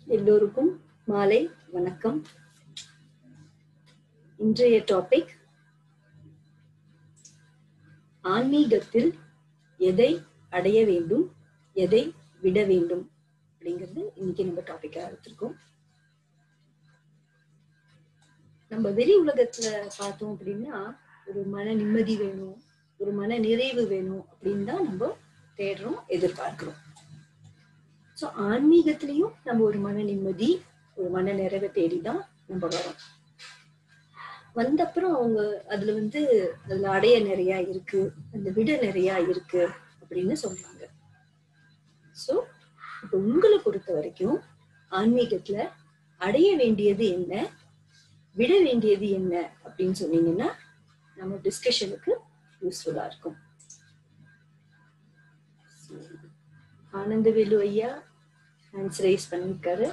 எல்லோருக்கும் மாலை வணக்கம் இன்றைய டாபிக் ஆன்மீகத்தில் எதை அடைய வேண்டும் எதை விட வேண்டும் அப்படிங்கிறது இன்னைக்கு நம்ம டாபிக்கா எடுத்திருக்கோம் நம்ம வெளி உலகத்துல பார்த்தோம் அப்படின்னா ஒரு மன நிம்மதி வேணும் ஒரு மன நிறைவு வேணும் அப்படின்னு தான் நம்ம தேடுறோம் எதிர்பார்க்கிறோம் ஸோ ஆன்மீகத்திலையும் நம்ம ஒரு மன நிம்மதி ஒரு மன நிறைவை தேடி தான் நம்ம வரோம் வந்த அப்புறம் அவங்க அதுல வந்து அதுல அடைய நிறைய இருக்கு அந்த விட நிறைய இருக்கு அப்படின்னு சொல்றாங்க ஸோ இப்போ உங்களை பொறுத்த வரைக்கும் ஆன்மீகத்துல அடைய வேண்டியது என்ன விட வேண்டியது என்ன அப்படின்னு சொன்னீங்கன்னா நம்ம டிஸ்கஷனுக்கு யூஸ்ஃபுல்லா இருக்கும் ஆனந்தவேலு ஐயா ஹேண்ட்ஸ் ரைஸ் பண்ணிருக்காரு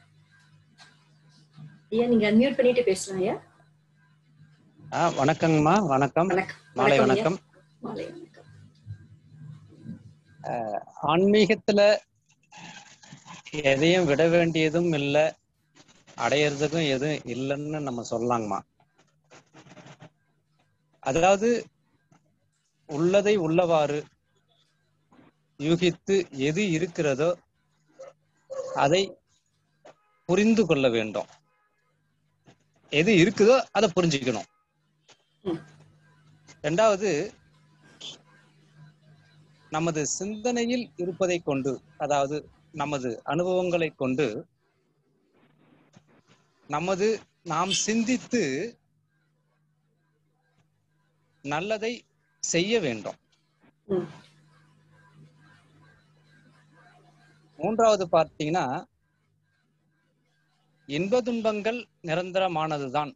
ஐயா நீங்க அன்மியூட் பண்ணிட்டு பேசலாம் ஐயா ஆ வணக்கங்கம்மா வணக்கம் வணக்கம் மாலை ஐயா. வணக்கம் மாலை வணக்கம் ஆன்மீகத்துல எதையும் விட வேண்டியதும் இல்லை அடையிறதுக்கும் எதுவும் இல்லைன்னு நம்ம சொல்லலாங்கம்மா அதாவது உள்ளதை உள்ளவாறு யூகித்து எது இருக்கிறதோ அதை புரிந்து கொள்ள வேண்டும் எது இருக்குதோ அதை புரிஞ்சுக்கணும் ம். ரெண்டாவது நமது சிந்தனையில் இருப்பதை கொண்டு அதாவது நமது அனுபவங்களை கொண்டு நமது நாம் சிந்தித்து நல்லதை செய்ய வேண்டும் ம். மூன்றாவது பார்த்தீங்கன்னா இன்ப துன்பங்கள் நிரந்தரமானதுதான்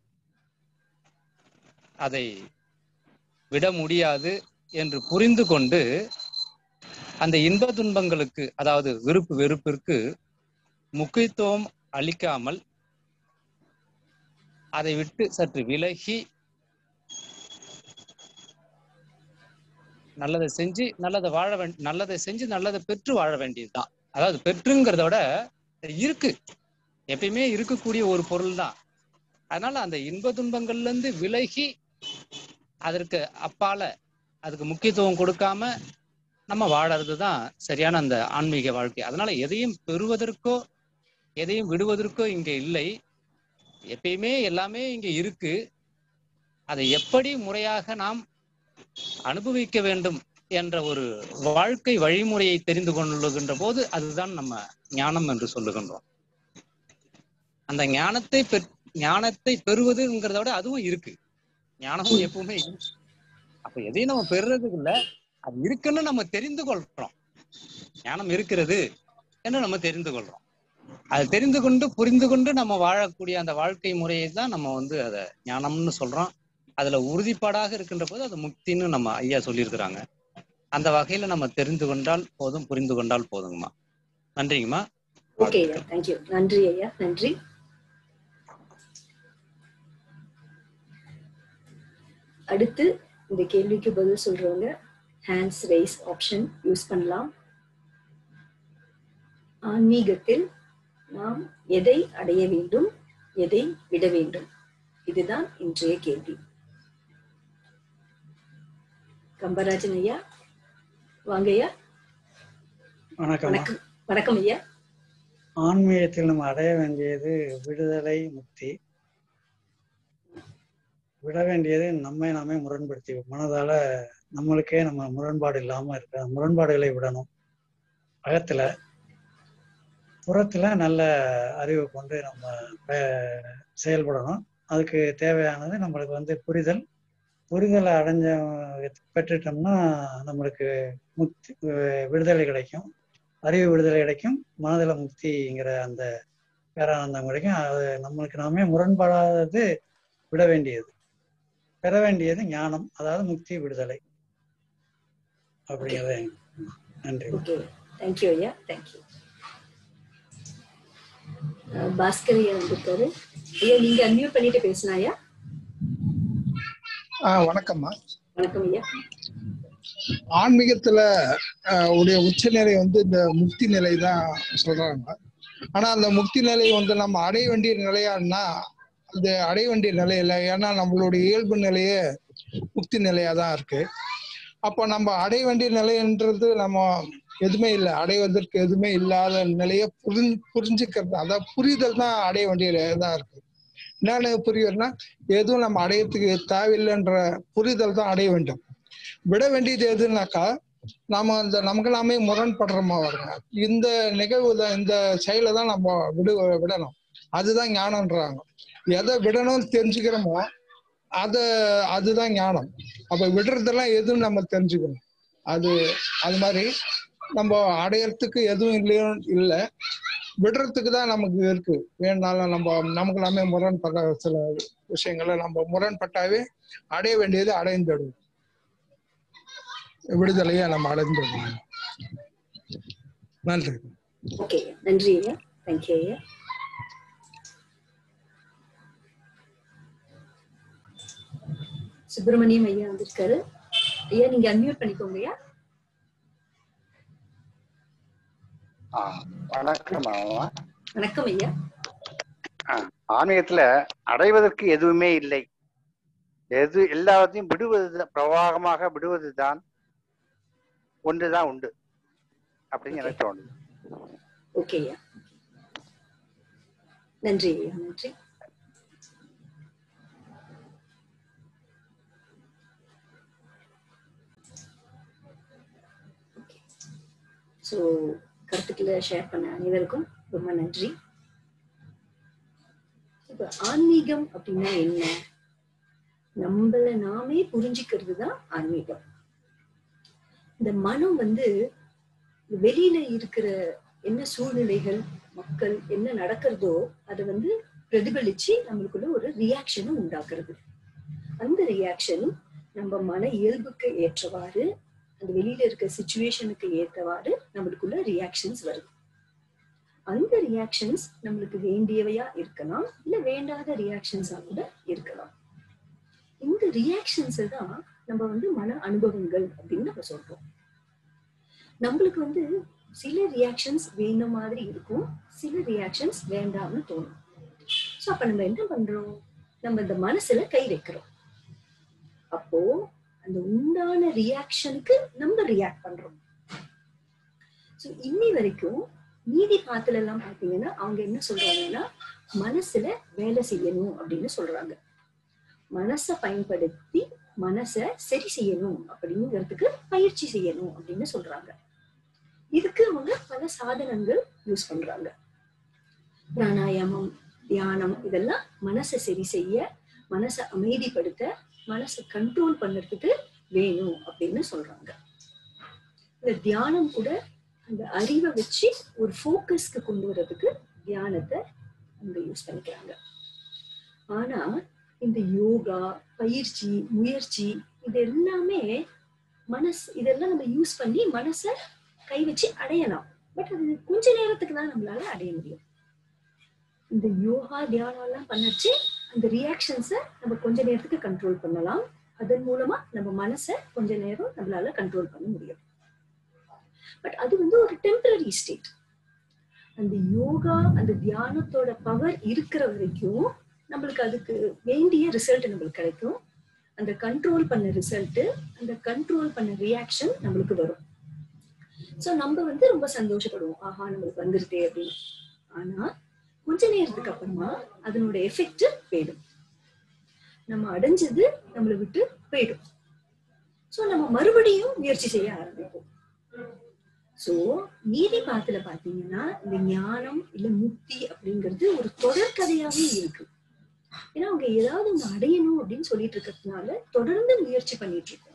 அதை விட முடியாது என்று புரிந்து கொண்டு அந்த இன்ப துன்பங்களுக்கு அதாவது விருப்பு வெறுப்பிற்கு முக்கியத்துவம் அளிக்காமல் அதை விட்டு சற்று விலகி நல்லதை செஞ்சு நல்லதை வாழ வேண்டிய நல்லதை செஞ்சு நல்லதை பெற்று வாழ வேண்டியதுதான் அதாவது பெற்றுங்கிறத விட இருக்கு எப்பயுமே இருக்கக்கூடிய ஒரு பொருள் தான் அதனால அந்த இன்ப துன்பங்கள்ல இருந்து விலகி அதற்கு அப்பால அதுக்கு முக்கியத்துவம் கொடுக்காம நம்ம வாழறது தான் சரியான அந்த ஆன்மீக வாழ்க்கை அதனால எதையும் பெறுவதற்கோ எதையும் விடுவதற்கோ இங்க இல்லை எப்பயுமே எல்லாமே இங்க இருக்கு அதை எப்படி முறையாக நாம் அனுபவிக்க வேண்டும் என்ற ஒரு வாழ்க்கை வழிமுறையை தெரிந்து கொள்ளுகின்ற போது அதுதான் நம்ம ஞானம் என்று சொல்லுகின்றோம் அந்த ஞானத்தை பெற் ஞானத்தை பெறுவதுங்கிறத விட அதுவும் இருக்கு ஞானமும் எப்பவுமே இருக்கு அப்ப எதையும் நம்ம பெறுறதுக்கு இல்ல அது இருக்குன்னு நம்ம தெரிந்து கொள்றோம் ஞானம் இருக்கிறது என்று நம்ம தெரிந்து கொள்றோம் அதை தெரிந்து கொண்டு புரிந்து கொண்டு நம்ம வாழக்கூடிய அந்த வாழ்க்கை முறையை தான் நம்ம வந்து அதை ஞானம்னு சொல்றோம் அதுல உறுதிப்பாடாக இருக்கின்ற போது அது முக்தின்னு நம்ம ஐயா சொல்லியிருக்கிறாங்க அந்த வகையில நம்ம தெரிந்து கொண்டால் போதும் புரிந்து கொண்டால் போதுங்கம்மா நன்றிங்கம்மா ஓகே ஐயா தேங்க்யூ நன்றி ஐயா நன்றி அடுத்து இந்த கேள்விக்கு பதில் சொல்றவங்க ஹேண்ட்ஸ் ரைஸ் ஆப்ஷன் யூஸ் பண்ணலாம் ஆன்மீகத்தில் நாம் எதை அடைய வேண்டும் எதை விட வேண்டும் இதுதான் இன்றைய கேள்வி கம்பராஜன் ஐயா வாங்க ஐயா வணக்கம் வணக்கம் வணக்கம் ஐயா ஆன்மீகத்தில் நம்ம அடைய வேண்டியது விடுதலை முக்தி விட வேண்டியது நம்மை நாமே முரண்படுத்தி மனதால நம்மளுக்கே நம்ம முரண்பாடு இல்லாம இருக்க முரண்பாடுகளை விடணும் அகத்துல புறத்துல நல்ல அறிவு கொண்டு நம்ம ப- செயல்படணும் அதுக்கு தேவையானது நம்மளுக்கு வந்து புரிதல் புரிதலை அடைஞ்ச பெற்றுட்டோம்னா நம்மளுக்கு முக்தி அஹ் விடுதலை கிடைக்கும் அறிவு விடுதலை கிடைக்கும் மனதில் முக்திங்கிற அந்த பேரானந்தம் கிடைக்கும் அது நம்மளுக்கு நாமே முரண்படாதது விட வேண்டியது பெற வேண்டியது ஞானம் அதாவது முக்தி விடுதலை அப்படிங்கிறது நன்றி ஓகே தேங்க்யூ ஐயா தேங்க்யூ பாஸ்கர் ஐயா வந்திருக்காரு ஐயா நீங்க அன்மியூட் பண்ணிட்டு பேசலாம் ஐயா ஆ வணக்கம்மா வணக்கம் ஐயா ஆன்மீகத்துல ஆஹ், உடைய உச்சநிலை வந்து இந்த முக்தி நிலை தான் சொல்றாங்க ஆனா அந்த முக்தி நிலை வந்து நம்ம அடைய வேண்டிய நிலையான்னா அது அடைய வேண்டிய நிலை இல்லை ஏன்னா நம்மளுடைய இயல்பு நிலையே முக்தி நிலையா தான் இருக்கு அப்போ நம்ம அடைய வேண்டிய நிலைன்றது நம்ம எதுவுமே இல்லை அடைவதற்கு எதுவுமே இல்லாத நிலையை புரிஞ்சு புரிஞ்சுக்கிறது அதான் புரிதல் தான் அடைய வேண்டிய தான் இருக்கு என்னென்ன புரியுதுன்னா எதுவும் நம்ம அடையறதுக்கு தேவையில்லைன்ற புரிதல் தான் அடைய வேண்டும் விட வேண்டியது எதுனாக்கா நாம அந்த நமக்கு நாமே முரண்படுறோமா வருங்க இந்த நிகழ்வு தான் இந்த செயலை தான் நம்ம விடு விடணும் அதுதான் ஞானம்ன்றாங்க எதை விடணும்னு தெரிஞ்சுக்கிறோமோ அத அதுதான் ஞானம் அப்ப விடுறதெல்லாம் எதுவும் நம்ம தெரிஞ்சுக்கணும் அது அது மாதிரி நம்ம அடையறதுக்கு எதுவும் இல்லையோ இல்லை விடுறதுக்கு தான் நமக்கு இருக்கு வேணாலும் நம்ம நமக்கு எல்லாமே முரண்படுற சில விஷயங்களை நம்ம முரண்பட்டாவே அடைய வேண்டியது அடைந்துடும் விடுதலையை நம்ம அடைந்துடுவோம் நன்றி ஓகே நன்றி ஐயா தேங்க்யூ ஐயா சுப்பிரமணியம் ஐயா வந்திருக்காரு ஐயா நீங்க அன்மியூட் பண்ணிக்கோங்க ஐயா ஆ, வணக்கம் மாமா வணக்கம் ஐயா ஆன்மீகத்துல அடைவதற்கு எதுவுமே இல்லை எது எல்லாத்தையும் விடுவது பிரவாகமாக விடுவதுதான் ஒன்றுதான் உண்டு அப்படின்னு எனக்கு தோணுது ஓகே ஐயா நன்றி ஐயா நன்றி ஸோ கருத்துக்களை ஷேர் பண்ண அனைவருக்கும் ரொம்ப நன்றி இப்போ ஆன்மீகம் அப்படின்னா என்ன நம்மள நாமே புரிஞ்சுக்கிறது தான் ஆன்மீகம் இந்த மனம் வந்து வெளியில இருக்கிற என்ன சூழ்நிலைகள் மக்கள் என்ன நடக்கிறதோ அதை வந்து பிரதிபலிச்சு நம்மளுக்குள்ள ஒரு ரியாக்ஷனும் உண்டாக்குறது அந்த ரியாக்ஷன் நம்ம மன இயல்புக்கு ஏற்றவாறு அந்த வெளியில இருக்க சுச்சுவேஷனுக்கு ஏற்றவாறு நம்மளுக்குள்ள ரியாக்ஷன்ஸ் வருது அந்த ரியாக்ஷன்ஸ் நம்மளுக்கு வேண்டியவையா இருக்கலாம் இல்ல வேண்டாத ரியாக்ஷன்ஸா கூட இருக்கலாம் இந்த ரியாக்ஷன்ஸ் தான் நம்ம வந்து மன அனுபவங்கள் அப்படின்னு நம்ம சொல்றோம் நம்மளுக்கு வந்து சில ரியாக்ஷன்ஸ் வேணும் மாதிரி இருக்கும் சில ரியாக்ஷன்ஸ் வேண்டாம்னு தோணும் ஸோ அப்ப நம்ம என்ன பண்றோம் நம்ம இந்த மனசுல கை வைக்கிறோம் அப்போ அந்த உண்டான ரியாக்ஷனுக்கு நம்ம ரியாக்ட் பண்றோம் ஸோ இன்னி வரைக்கும் நீதி பாத்துல எல்லாம் பாத்தீங்கன்னா அவங்க என்ன சொல்றாங்கன்னா மனசுல வேலை செய்யணும் அப்படின்னு சொல்றாங்க மனசை பயன்படுத்தி மனசை சரி செய்யணும் அப்படிங்கிறதுக்கு பயிற்சி செய்யணும் அப்படின்னு சொல்றாங்க இதுக்கு அவங்க பல சாதனங்கள் யூஸ் பண்றாங்க பிராணாயாமம் தியானம் இதெல்லாம் மனசை சரி செய்ய மனசை அமைதிப்படுத்த மனசை கண்ட்ரோல் பண்ணுறதுக்கு வேணும் அப்படின்னு சொல்றாங்க இந்த தியானம் கூட அந்த அறிவை வச்சு ஒரு ஃபோக்கஸ்க்கு கொண்டு வர்றதுக்கு தியானத்தை அவங்க யூஸ் பண்ணிக்கிறாங்க ஆனா இந்த யோகா பயிற்சி முயற்சி இது எல்லாமே மனசு இதெல்லாம் நம்ம யூஸ் பண்ணி மனசை கை வச்சு அடையலாம் பட் அது கொஞ்ச நேரத்துக்கு தான் நம்மளால அடைய முடியும் இந்த யோகா தியானம் எல்லாம் பண்ணச்சு அந்த ரியாக்ஷன்ஸை நம்ம கொஞ்ச நேரத்துக்கு கண்ட்ரோல் பண்ணலாம் அதன் மூலமா நம்ம மனசை கொஞ்ச நேரம் நம்மளால கண்ட்ரோல் பண்ண முடியும் பட் அது வந்து ஒரு டெம்பரரி ஸ்டேட் அந்த யோகா அந்த தியானத்தோட பவர் இருக்கிற வரைக்கும் நம்மளுக்கு அதுக்கு வேண்டிய ரிசல்ட் நம்மளுக்கு கிடைக்கும் அந்த கண்ட்ரோல் பண்ண ரிசல்ட் அந்த கண்ட்ரோல் பண்ண ரியாக்ஷன் நம்மளுக்கு வரும் சோ நம்ம வந்து ரொம்ப சந்தோஷப்படுவோம் ஆஹா நம்மளுக்கு வந்துருதே அப்படின்னு ஆனா கொஞ்ச நேரத்துக்கு அப்புறமா அதனோட எஃபெக்ட் போயிடும் நம்ம அடைஞ்சது நம்மளை விட்டு போயிடும் சோ நம்ம மறுபடியும் முயற்சி செய்ய ஆரம்பிப்போம் சோ நீதி பாத்துல பாத்தீங்கன்னா இந்த ஞானம் இல்ல முக்தி அப்படிங்கிறது ஒரு தொடர் கதையாவே இருக்கு ஏன்னா அவங்க ஏதாவது ஒண்ணு அடையணும் அப்படின்னு சொல்லிட்டு இருக்கிறதுனால தொடர்ந்து முயற்சி பண்ணிட்டு இருக்கோம்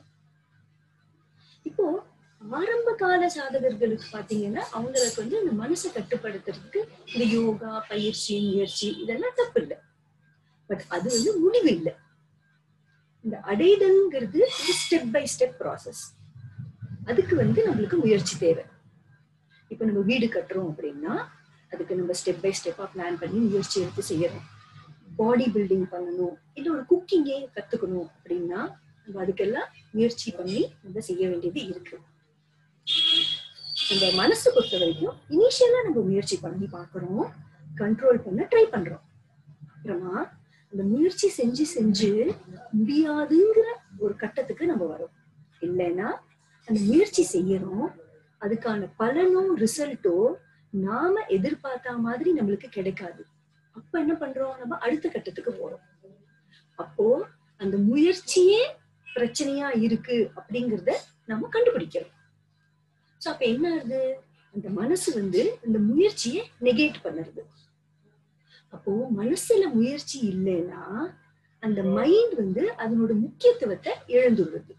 இப்போ ஆரம்ப கால சாதகர்களுக்கு பாத்தீங்கன்னா அவங்களுக்கு வந்து இந்த மனசை கட்டுப்படுத்துறதுக்கு இந்த யோகா பயிற்சி முயற்சி இதெல்லாம் தப்பு இல்லை பட் அது வந்து முடிவு இல்லை இந்த அடைதல்ங்கிறது ஸ்டெப் பை ஸ்டெப் ப்ராசஸ் அதுக்கு வந்து நம்மளுக்கு முயற்சி தேவை இப்போ நம்ம வீடு கட்டுறோம் அப்படின்னா அதுக்கு நம்ம ஸ்டெப் பை ஸ்டெப்பா பிளான் பண்ணி முயற்சி எடுத்து செய்யறோம் பாடி பில்டிங் பண்ணணும் இல்ல ஒரு குக்கிங்கே கத்துக்கணும் அப்படின்னா நம்ம அதுக்கெல்லாம் முயற்சி பண்ணி நம்ம செய்ய வேண்டியது இருக்கு இந்த மனசு பொறுத்த வரைக்கும் இனிஷியலா நம்ம முயற்சி பண்ணி பார்க்கறோம் கண்ட்ரோல் பண்ண ட்ரை பண்றோம் அப்புறமா அந்த முயற்சி செஞ்சு செஞ்சு முடியாதுங்கிற ஒரு கட்டத்துக்கு நம்ம வரோம் இல்லைன்னா அந்த முயற்சி செய்யறோம் அதுக்கான பலனும் ரிசல்ட்டோ நாம எதிர்பார்த்த மாதிரி நம்மளுக்கு கிடைக்காது அப்ப என்ன பண்றோம் நம்ம அடுத்த கட்டத்துக்கு போறோம் அப்போ அந்த முயற்சியே பிரச்சனையா இருக்கு அப்படிங்கறத நம்ம கண்டுபிடிக்கிறோம் சோ அப்ப என்ன ஆகுது அந்த மனசு வந்து அந்த முயற்சியை நெகேட் பண்ணுறது அப்போ மனசுல முயற்சி இல்லைன்னா அந்த மைண்ட் வந்து அதனோட முக்கியத்துவத்தை இழந்துள்ளது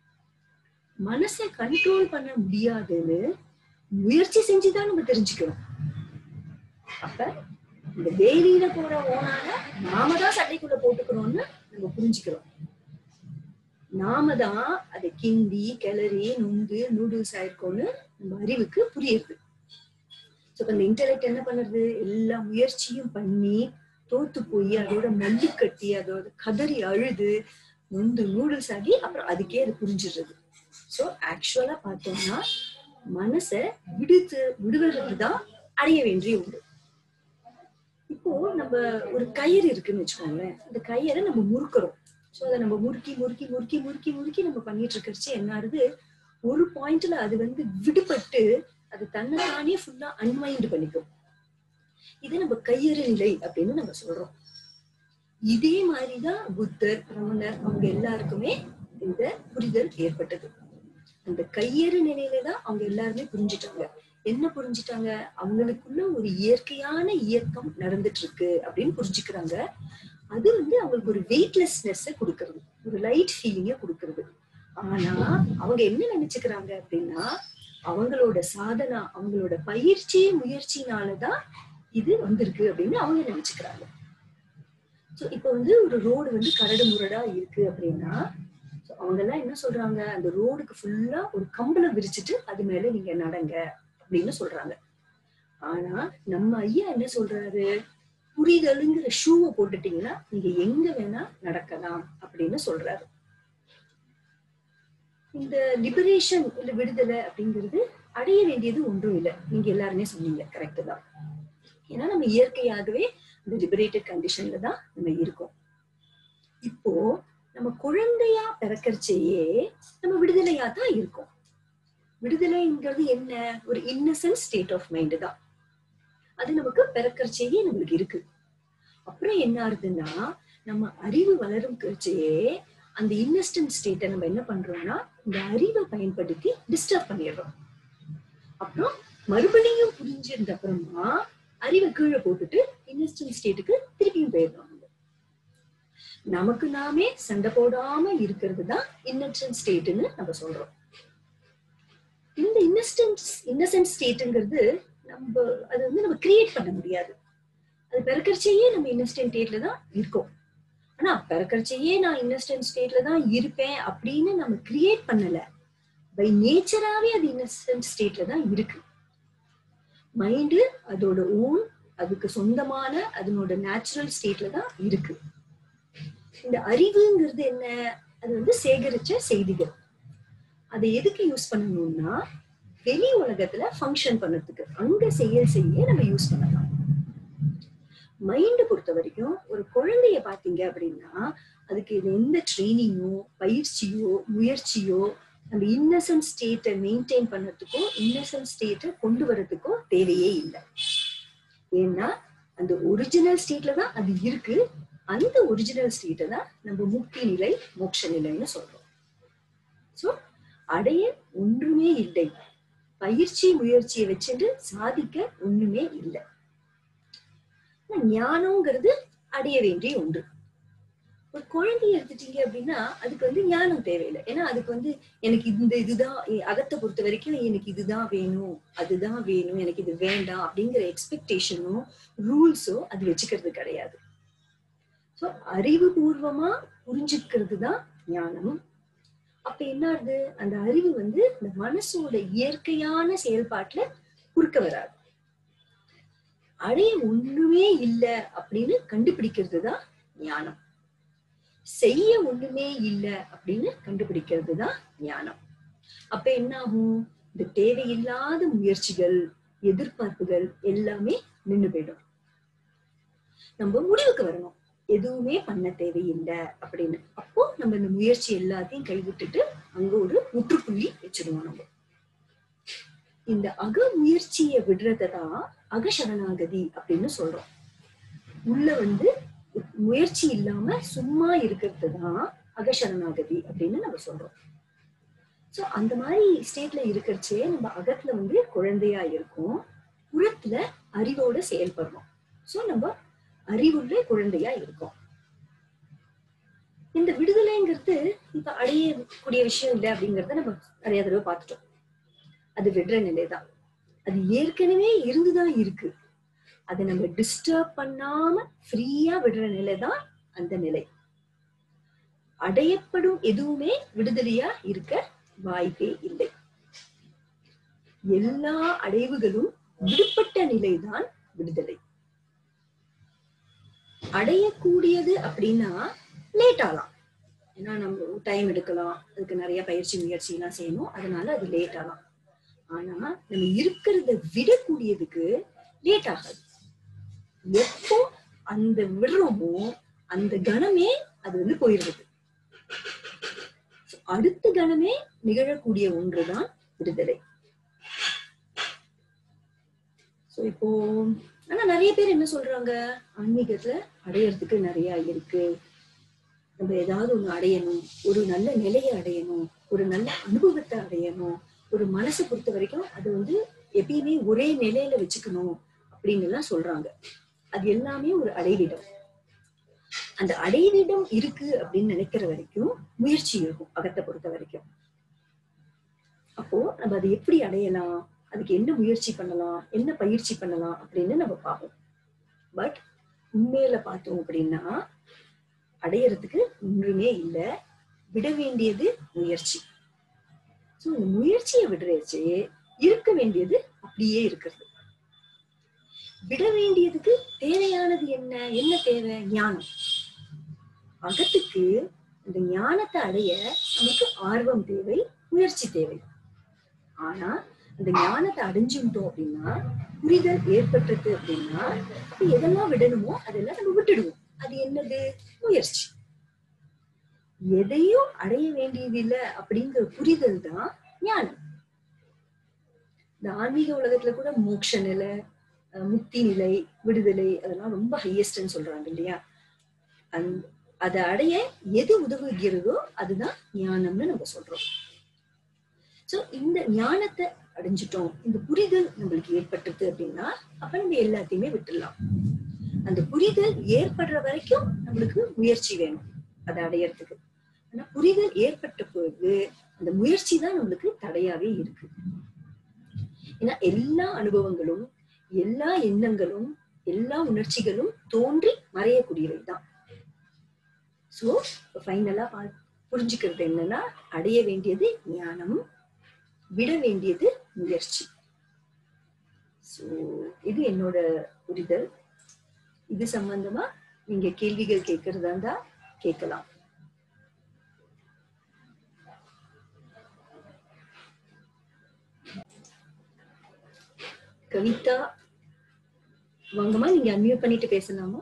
மனசை கண்ட்ரோல் பண்ண முடியாதுன்னு முயற்சி செஞ்சுதான் நம்ம தெரிஞ்சுக்கிறோம் அப்ப இந்த வேலியில போற ஓனான நாம தான் சட்டைக்குள்ள போட்டுக்கிறோம்னு நம்ம புரிஞ்சுக்கிறோம் நாம தான் அதை கிண்டி கிளறி நுங்கு நூடுல்ஸ் ஆயிருக்கோம்னு நம்ம அறிவுக்கு புரியுது சோ இந்த இன்டெலெக்ட் என்ன பண்ணுறது எல்லா முயற்சியும் பண்ணி தோத்து போய் அதோட மல்லு கட்டி அதோட கதறி அழுது நொந்து நூடுல்ஸ் ஆகி அப்புறம் அதுக்கே அது புரிஞ்சிடுறது சோ ஆக்சுவலா பார்த்தோம்னா மனசை விடுத்து விடுவது தான் அடைய வேண்டிய உண்டு இப்போ நம்ம ஒரு கயிறு இருக்குன்னு வச்சுக்கோங்களேன் அந்த கயிறை நம்ம முறுக்குறோம் ஸோ அதை நம்ம முறுக்கி முறுக்கி முறுக்கி முறுக்கி முறுக்கி நம்ம பண்ணிட்டு இருக்கிறச்சு என்ன ஆகுது ஒரு பாயிண்ட்ல அது வந்து விடுபட்டு அது தன்னைத்தானே ஃபுல்லா அன்மைண்ட் பண்ணிக்கும் இது நம்ம கையறு நிலை அப்படின்னு நம்ம சொல்றோம் இதே மாதிரிதான் புத்தர் ரமணர் அவங்க எல்லாருக்குமே இந்த புரிதல் ஏற்பட்டது அந்த கையறு நிலையில தான் அவங்க எல்லாருமே புரிஞ்சுட்டாங்க என்ன புரிஞ்சுட்டாங்க அவங்களுக்குள்ள ஒரு இயற்கையான இயக்கம் நடந்துட்டு இருக்கு அப்படின்னு புரிஞ்சுக்கிறாங்க அது வந்து அவங்களுக்கு ஒரு வெயிட்லெஸ்னஸ் கொடுக்கறது ஒரு லைட் ஃபீலிங்க கொடுக்கறது ஆனா அவங்க என்ன நினைச்சுக்கிறாங்க அப்படின்னா அவங்களோட சாதனா அவங்களோட பயிற்சி முயற்சினாலதான் இது வந்திருக்கு அப்படின்னு அவங்க நினைச்சுக்கிறாங்க சோ இப்ப வந்து ஒரு ரோடு வந்து கரடு முரடா இருக்கு அப்படின்னா அவங்க எல்லாம் என்ன சொல்றாங்க அந்த ரோடுக்கு ஃபுல்லா ஒரு கம்பளம் விரிச்சிட்டு அது மேல நீங்க நடங்க அப்படின்னு சொல்றாங்க ஆனா நம்ம ஐயா என்ன சொல்றாரு புரிதலுங்கிற ஷூவை போட்டுட்டீங்கன்னா நீங்க எங்க வேணா நடக்கலாம் அப்படின்னு சொல்றாரு இந்த லிபரேஷன் இல்ல விடுதலை அப்படிங்கிறது அடைய வேண்டியது ஒன்றும் இல்லை நீங்க எல்லாருமே சொன்னீங்க கரெக்ட் தான் ஏன்னா நம்ம இயற்கையாகவே இந்த லிபரேட்டட் கண்டிஷன்ல தான் நம்ம இருக்கோம் இப்போ நம்ம குழந்தையா பிறக்கறச்சேயே நம்ம விடுதலையா தான் இருக்கோம் விடுதலைங்கிறது என்ன ஒரு இன்னசென்ட் ஸ்டேட் ஆஃப் மைண்ட் தான் அது நமக்கு பிறக்கறச்சேயே நம்மளுக்கு இருக்கு அப்புறம் என்ன ஆகுதுன்னா நம்ம அறிவு வளரும் கழிச்சே அந்த இன்னஸ்டன்ட் ஸ்டேட்டை நம்ம என்ன பண்றோம்னா இந்த அறிவை பயன்படுத்தி டிஸ்டர்ப் பண்ணிடுறோம் அப்புறம் மறுபடியும் புரிஞ்சிருந்த அப்புறமா அறிவை கீழே போட்டுட்டு இன்னஸ்டன்ட் ஸ்டேட்டுக்கு திருப்பியும் போயிடுறோம் நமக்கு நாமே சண்டை போடாம இருக்கிறது தான் இன்னசென்ட் ஸ்டேட்னு நம்ம சொல்றோம் இந்த இன்னஸ்டன்ட் இன்னசென்ட் ஸ்டேட்டுங்கிறது நம்ம அது வந்து நம்ம கிரியேட் பண்ண முடியாது அது பிறக்கறச்சையே நம்ம இன்னஸ்டன்ட் ஸ்டேட்ல தான் இருக்கோம் ஆனா பிறக்கறச்சையே நான் இன்னஸ்டன்ட் ஸ்டேட்ல தான் இருப்பேன் அப்படின்னு நம்ம கிரியேட் பண்ணல பை நேச்சராவே அது இன்னசென்ட் ஸ்டேட்ல தான் இருக்கு மைண்டு அதோட ஓன் அதுக்கு சொந்தமான அதனோட நேச்சுரல் ஸ்டேட்ல தான் இருக்கு இந்த அறிவுங்கிறது என்ன அது வந்து சேகரிச்ச செய்திகள் அதை எதுக்கு யூஸ் பண்ணணும்னா வெளி உலகத்துல ஃபங்க்ஷன் பண்ணதுக்கு அங்க செயல் செய்ய நம்ம யூஸ் பண்ணலாம் மைண்ட் பொறுத்த வரைக்கும் ஒரு குழந்தைய பாத்தீங்க அப்படின்னா அதுக்கு இது எந்த ட்ரைனிங்கோ பயிற்சியோ முயற்சியோ நம்ம இன்னசென்ட் ஸ்டேட்டை மெயின்டைன் பண்ணதுக்கோ இன்னசென்ட் ஸ்டேட்டை கொண்டு வரதுக்கோ தேவையே இல்லை ஏன்னா அந்த ஒரிஜினல் ஸ்டேட்ல தான் அது இருக்கு அந்த ஒரிஜினல் ஸ்டேட்டை தான் நம்ம முக்தி நிலை மோட்ச நிலைன்னு சொல்றோம் சோ அடைய ஒன்றுமே இல்லை பயிற்சி முயற்சியை வச்சுட்டு சாதிக்க ஒண்ணுமே இல்லை ஞானம்ங்கிறது அடைய வேண்டிய ஒன்று ஒரு குழந்தைய எடுத்துட்டீங்க அப்படின்னா அதுக்கு வந்து ஞானம் தேவையில்லை ஏன்னா அதுக்கு வந்து எனக்கு இந்த இதுதான் அகத்தை பொறுத்த வரைக்கும் எனக்கு இதுதான் வேணும் அதுதான் வேணும் எனக்கு இது வேண்டாம் அப்படிங்கிற எக்ஸ்பெக்டேஷனோ ரூல்ஸோ அது வச்சுக்கிறது கிடையாது ஸோ அறிவுபூர்வமா புரிஞ்சுக்கிறது தான் ஞானம் அப்ப என்ன ஆகுது அந்த அறிவு வந்து இந்த மனசோட இயற்கையான செயல்பாட்டுல குறுக்க வராது அடைய ஒண்ணுமே இல்லை அப்படின்னு கண்டுபிடிக்கிறது தான் ஞானம் செய்ய ஒண்ணுமே இல்லை அப்படின்னு கண்டுபிடிக்கிறது தான் ஞானம் அப்ப என்ன ஆகும் இந்த தேவையில்லாத முயற்சிகள் எதிர்பார்ப்புகள் எல்லாமே நின்னு போயிடும் நம்ம முடிவுக்கு வரணும் எதுவுமே பண்ண தேவையில்லை அப்படின்னு அப்போ நம்ம இந்த முயற்சி எல்லாத்தையும் கைவிட்டுட்டு அங்க ஒரு முற்றுப்புள்ளி வச்சிருவோம் நம்ம இந்த அக முயற்சியை விடுறதை தான் அகசரணாகதி அப்படின்னு சொல்றோம் உள்ள வந்து முயற்சி இல்லாம சும்மா இருக்கிறது தான் அகசரணாகதி அப்படின்னு நம்ம சொல்றோம் சோ அந்த மாதிரி ஸ்டேட்ல இருக்கிறச்சே நம்ம அகத்துல வந்து குழந்தையா இருக்கும் புறத்துல அறிவோட செயல்படுறோம் சோ நம்ம அறிவுள்ள குழந்தையா இருக்கோம் இந்த விடுதலைங்கிறது இப்ப அடையக்கூடிய விஷயம் இல்லை அப்படிங்கறத நம்ம நிறைய தடவை பார்த்துட்டோம் அது விடுற நிலைதான் அது ஏற்கனவே இருந்துதான் இருக்கு அதை நம்ம டிஸ்டர்ப் பண்ணாம ஃப்ரீயா விடுற நிலைதான் அந்த நிலை அடையப்படும் எதுவுமே விடுதலையா இருக்க வாய்ப்பே இல்லை எல்லா அடைவுகளும் விடுபட்ட நிலைதான் விடுதலை அடையக்கூடியது அப்படின்னா லேட் ஆகலாம் ஏன்னா நம்ம டைம் எடுக்கலாம் அதுக்கு நிறைய பயிற்சி முயற்சி எல்லாம் செய்யணும் அதனால அது லேட் ஆகலாம் ஆனா நம்ம இருக்கிறத விடக்கூடியதுக்கு லேட் ஆகாது எப்போ அந்த விடுறோமோ அந்த கணமே அது வந்து போயிடுறது So, அடுத்த கணமே நிகழக்கூடிய ஒன்றுதான் விடுதலை சோ இப்போ ஆனா நிறைய பேர் என்ன சொல்றாங்க ஆன்மீகத்துல அடையறதுக்கு நிறைய இருக்கு நம்ம ஏதாவது ஒண்ணு அடையணும் ஒரு நல்ல நிலையை அடையணும் ஒரு நல்ல அனுபவத்தை அடையணும் ஒரு மனசை பொறுத்த வரைக்கும் அது வந்து எப்பயுமே ஒரே நிலையில வச்சுக்கணும் அப்படின்னு எல்லாம் சொல்றாங்க அது எல்லாமே ஒரு அடைவிடம் அந்த அடைவிடம் இருக்கு அப்படின்னு நினைக்கிற வரைக்கும் முயற்சி இருக்கும் அகத்தை பொறுத்த வரைக்கும் அப்போ நம்ம அதை எப்படி அடையலாம் அதுக்கு என்ன முயற்சி பண்ணலாம் என்ன பயிற்சி பண்ணலாம் அப்படின்னு நம்ம பார்ப்போம் பட் உண்மையில பார்த்தோம் அப்படின்னா அடையறதுக்கு ஒன்றுமே இல்லை விட வேண்டியது முயற்சி சோ இந்த முயற்சியை விடுறச்சு இருக்க வேண்டியது அப்படியே இருக்கிறது விட வேண்டியதுக்கு தேவையானது என்ன என்ன தேவை ஞானம் அகத்துக்கு இந்த ஞானத்தை அடைய நமக்கு ஆர்வம் தேவை முயற்சி தேவை ஆனா அந்த ஞானத்தை அடைஞ்சுட்டோம் அப்படின்னா புரிதல் ஏற்பட்டது அப்படின்னா அப்ப எதெல்லாம் விடணுமோ அதெல்லாம் நம்ம விட்டுடுவோம் அது என்னது முயற்சி எதையும் அடைய வேண்டியதில்லை அப்படிங்கிற புரிதல் தான் ஞானம் இந்த ஆன்மீக உலகத்துல கூட மோட்ச நிலை அஹ் முக்தி நிலை விடுதலை அதெல்லாம் ரொம்ப ஹையஸ்ட்னு சொல்றாங்க இல்லையா அந் அதை அடைய எது உதவுகிறதோ அதுதான் ஞானம்னு நம்ம சொல்றோம் சோ இந்த ஞானத்தை அடைஞ்சிட்டோம் இந்த புரிதல் நம்மளுக்கு ஏற்பட்டது அப்படின்னா அப்ப நம்ம எல்லாத்தையுமே விட்டுடலாம் அந்த புரிதல் ஏற்படுற வரைக்கும் நம்மளுக்கு முயற்சி வேணும் அதை அடையறதுக்கு ஆனா புரிதல் ஏற்பட்ட பிறகு அந்த முயற்சி தான் நம்மளுக்கு தடையாவே இருக்கு ஏன்னா எல்லா அனுபவங்களும் எல்லா எண்ணங்களும் எல்லா உணர்ச்சிகளும் தோன்றி மறையக்கூடியவை தான் சோ ஃபைனலா புரிஞ்சுக்கிறது என்னன்னா அடைய வேண்டியது ஞானம் விட வேண்டியது முயற்சி சோ இது என்னோட புரிதல் இது சம்பந்தமா நீங்க கேள்விகள் கேட்கறதா இருந்தா கேட்கலாம் கவிதா வாங்கம்மா நீங்க அன்மியூட் பண்ணிட்டு பேசலாமா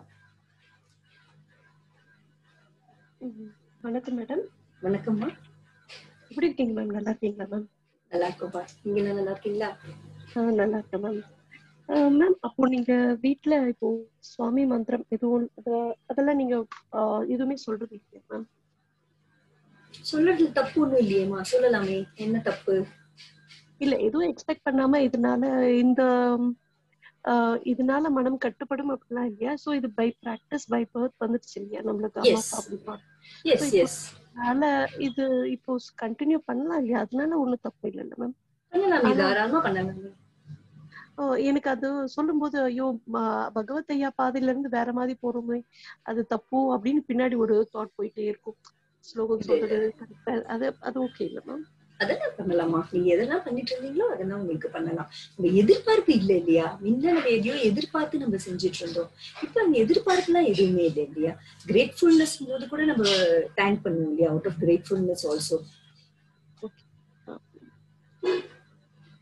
ம். வணக்கம் மேடம் வணக்கம்மா எப்படி இருக்கீங்க மேம் நல்லா இருக்கீங்களா மேம் நல்லா இருக்கோப்பா நீங்க எல்லாம் நல்லா இருக்கீங்களா ஆ நல்லா இருக்கேன் மேம் மேம் அப்போ நீங்க வீட்ல இப்போ சுவாமி மந்திரம் எதுவும் அத- அதெல்லாம் நீங்க ஆ, எதுவுமே சொல்றது இல்லையா மேம் சொல்றது தப்பு ஒண்ணும் இல்லையேம்மா சொல்லலாமே என்ன தப்பு இல்ல எதுவும் எக்ஸ்பெக்ட் பண்ணாம இதனால இந்த ஆ, இதனால மனம் கட்டுப்படும் அப்படிலாம் இல்லையா சோ இது பை பிராக்டிஸ் பை பர்த் வந்துருச்சு இல்லையா நம்மளுக்கு அம்மா Yes. அப்பா அப்படிமா எஸ் இப்போ- எஸ் அதனால இது இப்போ கண்டினியூ பண்ணலாம் இல்லையா அதனால ஒண்ணும் தப்பு இல்லைல்ல மேம் பண்ணலாமே ஆனா- தாராளமா பண்ணலாமே ஓ, எனக்கு அது சொல்லும்போது ஐயோ ம- பகவத் ஐயா பாதையில இருந்து வேற மாதிரி போறோமே அது தப்பு அப்படின்னு பின்னாடி ஒரு தாட் போயிட்டே இருக்கும் ஸ்லோகம் இல்ல, சொல்றது correct ஆ- அது அது ஓகே இல்ல மேம் அதெல்லாம் பண்ணலாமா நீங்க எதெல்லாம் பண்ணிட்டு இருந்தீங்களோ அதெல்லாம் உங்களுக்கு பண்ணலாம் உங்க எதிர்பார்ப்பு இல்ல இல்லையா முன்ன நம்ம எதையோ எதிர்பார்த்து நம்ம செஞ்சுட்டு இருந்தோம் இப்ப அந்த எதிர்பார்ப்புலாம் எதுவுமே இல்லை இல்லையா கிரேட்ஃபுல்னஸ் போது கூட நம்ம தேங்க் பண்ணுவோம் இல்லையா out of gratefulness also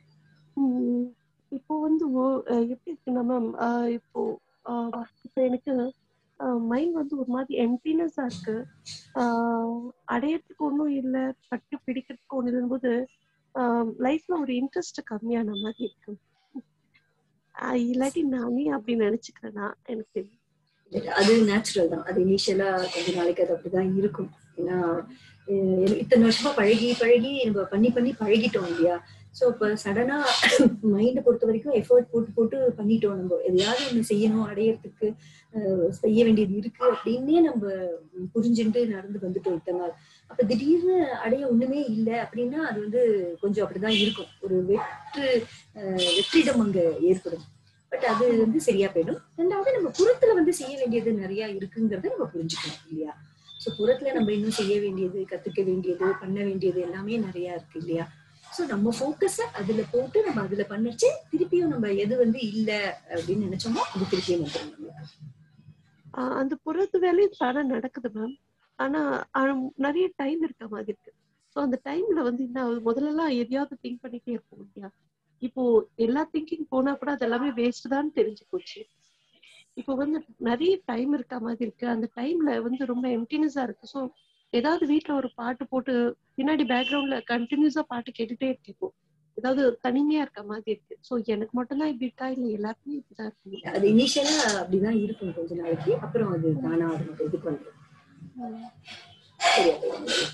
um இப்போ வந்து ஓ- அஹ் எப்படி இருக்குன்னா மேம் இப்போ ஆஹ் இப்போ எனக்கு மைண்ட் வந்து ஒரு மாதிரி எம்டினஸா இருக்கு ஆஹ் அடையறதுக்கு ஒன்றும் இல்லை பட்டு பிடிக்கிறதுக்கு ஒன்றும் இல்லைம்போது லைஃப்ல ஒரு இன்ட்ரெஸ்ட் கம்மியான மாதிரி இருக்கு ஆஹ் இல்லாட்டி நானே அப்படி நினைச்சுக்கிறேன்னா எனக்கு தெரியும். அது நேச்சுரல் தான் அது இனிஷியலா கொஞ்ச நாளைக்கு அது அப்படிதான் இருக்கும் ஏன்னா அஹ் இத்தனை வருஷமா பழகி பழகி நம்ம பண்ணி பண்ணி பழகிட்டோம் இல்லையா சோ இப்ப சடனா மைண்டை பொறுத்த வரைக்கும் எஃபர்ட் போட்டு போட்டு பண்ணிட்டோம் நம்ம எதையாவது ஒண்ணு செய்யணும் அடையறதுக்கு அஹ் செய்ய வேண்டியது இருக்கு அப்படின்னே நம்ம புரிஞ்சுட்டு நடந்து வந்துட்டோம் இத்தனை நாள் அப்ப திடீர்னு அடைய ஒண்ணுமே இல்லை அப்படின்னா அது வந்து கொஞ்சம் அப்படிதான் இருக்கும் ஒரு வெற்று அஹ் வெற்றிடம் அங்க ஏற்படும் பட் அது வந்து சரியா போயிடும் ரெண்டாவது நம்ம புறத்துல வந்து செய்ய வேண்டியது நிறைய இருக்குங்கிறத நம்ம புரிஞ்சுக்கணும் இல்லையா சோ புறத்துல நம்ம இன்னும் செய்ய வேண்டியது கத்துக்க வேண்டியது பண்ண வேண்டியது எல்லாமே நிறைய இருக்கு இல்லையா சோ நம்ம ஃபோக்கஸ அதுல போட்டு நம்ம அதுல பண்ணிச்சு திருப்பியும் நம்ம எது வந்து இல்ல அப்படின்னு நினைச்சோமோ அது திருப்பியும் வந்துடும் நம்மளுக்கு. ஆஹ் அந்த புறத்து வேலையும் தானே நடக்குது மேம் ஆனா ஆனா நிறைய டைம் இருக்க மாதிரி இருக்கு ஸோ அந்த டைம்ல வந்து என்ன ஆகுது? முதல்ல எல்லாம் எதையாவது திங்க் பண்ணிட்டே இருப்போம் இல்லையா இப்போ எல்லா திங்கிங் போனா கூட அது எல்லாமே வேஸ்ட் தான் தெரிஞ்சு போச்சு இப்போ வந்து நிறைய டைம் இருக்க மாதிரி இருக்கு அந்த டைம்ல வந்து ரொம்ப எம்டினஸா இருக்கு ஸோ ஏதாவது வீட்ல ஒரு பாட்டு போட்டு பின்னாடி பேக்ரவுண்ட்ல கண்டினியூஸா பாட்டு கேட்டுட்டே இருக்கு இப்போ ஏதாவது தனிமையா இருக்க மாதிரி இருக்கு ஸோ எனக்கு மட்டும்தான் இப்படி இருக்கா இல்ல எல்லாருக்குமே இப்படிதான் இருக்கு அது இனிஷியலா அப்படிதான் இருக்கும் கொஞ்ச நாளைக்கு அப்புறம் அது தானா அது நம்ம இதுக்கு வந்துடும் சரியா போயிடும்.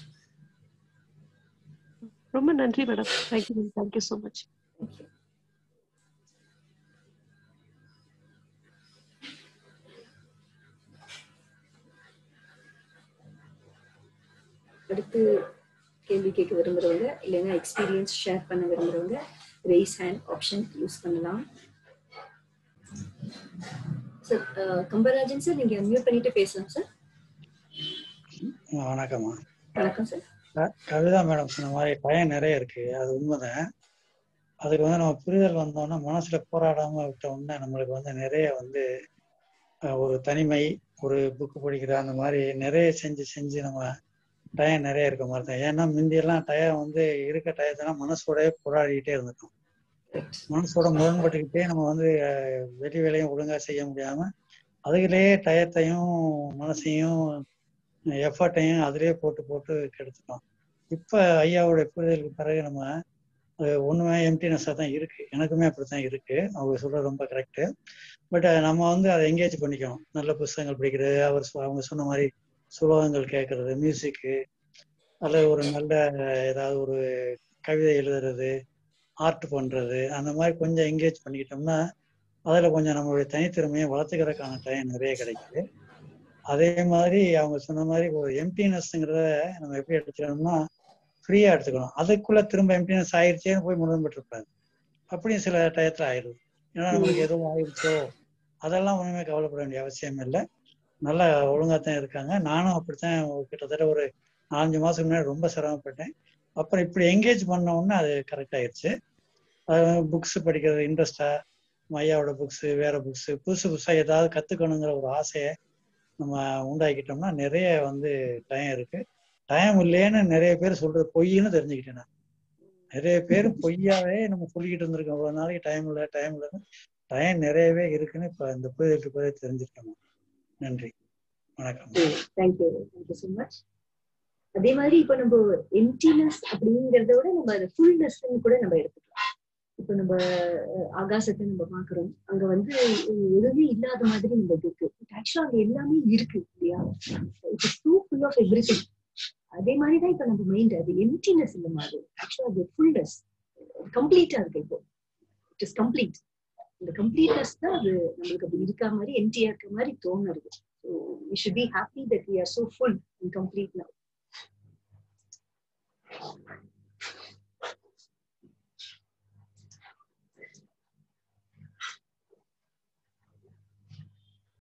ரொம்ப நன்றி madam thank you ma'am thank you so much Okay. அடுத்து கேள்வி கேட்க விரும்புறவங்க இல்லைன்னா எக்ஸ்பீரியன்ஸ் ஷேர் பண்ண விரும்புறவங்க ரேஸ் ஹேண்ட் ஆப்ஷன் யூஸ் பண்ணலாம் சார் கம்பராஜன் சார் நீங்க மியூட் பண்ணிட்டு பேசலாம் சார் வணக்கம்மா வணக்கம் சார் க- கவிதா மேடம் சொன்ன மாதிரி பயம் நிறைய இருக்கு அது உண்மைதான் அதுக்கு வந்து நம்ம புரிதல் வந்தோம்னா மனசுல போராடாம விட்ட உடனே நம்மளுக்கு வந்து நிறைய வந்து அஹ், ஒரு தனிமை ஒரு புக்கு படிக்கிற அந்த மாதிரி நிறைய செஞ்சு செஞ்சு நம்ம டயம் நிறைய இருக்க மாதிரி தான் ஏன்னா முந்தியெல்லாம் டயம் வந்து இருக்க டயத்தெல்லாம் மனசோடயே போராடிக்கிட்டே இருந்துட்டோம் மனசோட முரண்பட்டுக்கிட்டே நம்ம வந்து அஹ், வெளி வேலையும் ஒழுங்கா செய்ய முடியாம அதுலயே டயத்தையும் மனசையும் எஃபர்ட்டையும் அதிலே போட்டு போட்டு கெடுத்துட்டோம் இப்ப ஐயாவோட புரிதலுக்கு பிறகு நம்ம அது ஒண்ணுமே எம்டினஸாக தான் இருக்கு எனக்குமே அப்படித்தான் இருக்கு அவங்க சொல்றது ரொம்ப கரெக்டு பட் நம்ம வந்து அதை எங்கேஜ் பண்ணிக்கணும் நல்ல புஸ்தகங்கள் படிக்கிறது அவர் சொ- அவங்க சொன்ன மாதிரி சுலோகங்கள் கேட்கறது மியூசிக்கு அல்லது ஒரு நல்ல ஏதாவது ஒரு கவிதை எழுதுறது ஆர்ட் பண்றது அந்த மாதிரி கொஞ்சம் என்கேஜ் பண்ணிக்கிட்டோம்னா அதுல கொஞ்சம் நம்மளுடைய தனித்திறமையை வளர்த்துக்கிறதுக்கான டைம் நிறைய கிடைக்குது அதே மாதிரி அவங்க சொன்ன மாதிரி ஒரு எம்டினஸ்ங்கிறத நம்ம எப்படி எடுத்துக்கணும்னா ஃப்ரீயா எடுத்துக்கணும் அதுக்குள்ள திரும்ப எம்டினஸ் ஆயிடுச்சேன்னு போய் முரண்பட்டு இருப்பாங்க அப்படியும் சில டயத்துல ஆயிடுது ஏன்னா நம்மளுக்கு எதுவும் ஆயிடுச்சோ அதெல்லாம் ஒண்ணுமே கவலைப்பட வேண்டிய அவசியம் இல்லை நல்லா ஒழுங்கா தான் இருக்காங்க நானும் அப்படித்தான் கிட்டத்தட்ட ஒரு நாலஞ்சு மாசம் முன்னாடி ரொம்ப சிரமப்பட்டேன் அப்புறம் இப்படி என்கேஜ் பண்ண உடனே அது கரெக்ட் ஆயிடுச்சு புக்ஸ் படிக்கிறது இன்ட்ரெஸ்டா ஐயாவோட புக்ஸ் வேற புக்ஸ் புதுசு புதுசா ஏதாவது கத்துக்கணுங்கிற ஒரு ஆசையை நம்ம உண்டாக்கிட்டோம்னா நிறைய வந்து டைம் இருக்கு டைம் இல்லைன்னு நிறைய பேர் சொல்றது பொய்ன்னு தெரிஞ்சுக்கிட்டேன் நான் நிறைய பேர் பொய்யாவே நம்ம சொல்லிக்கிட்டு இருந்திருக்கோம் ஒரு நாளைக்கு டைம் இல்லை டைம் இல்லைன்னு டைம் நிறையவே இருக்குன்னு இப்ப இந்த புரிதலுக்கு பிறகு தெரிஞ்சிருக்கோம் நன்றி வணக்கம் தேங்க்யூ தேங்க்யூ ஸோ மச் அதே மாதிரி இப்ப நம்ம எம்டினஸ் அப்படிங்கறத விட நம்ம அதை ஃபுல்னஸ்ன்னு கூட நம்ம எடுத்துக்கலாம் இப்ப நம்ம அஹ், ஆகாசத்தை நம்ம பாக்குறோம் அங்க வந்து எதுவுமே இல்லாத மாதிரி நம்ம இருக்கு ஆக்சுவலா அங்க எல்லாமே இருக்கு இல்லையா it's too full of every அதே மாதிரிதான் இப்ப நம்ம மைண்ட் அது எம்டினஸ் இல்ல மாதிரி ஆக்சுவலா அது ஃபுல்னஸ் கம்ப்ளீட்டா இருக்கு இப்போ இட் இஸ் கம்ப்ளீட் இந்த கம்ப்ளீட்னஸ் தான் அது நம்மளுக்கு அப்படி இருக்கா மாதிரி எம்டியா இருக்க மாதிரி தோணுறது So we should be happy that we are so full and complete now.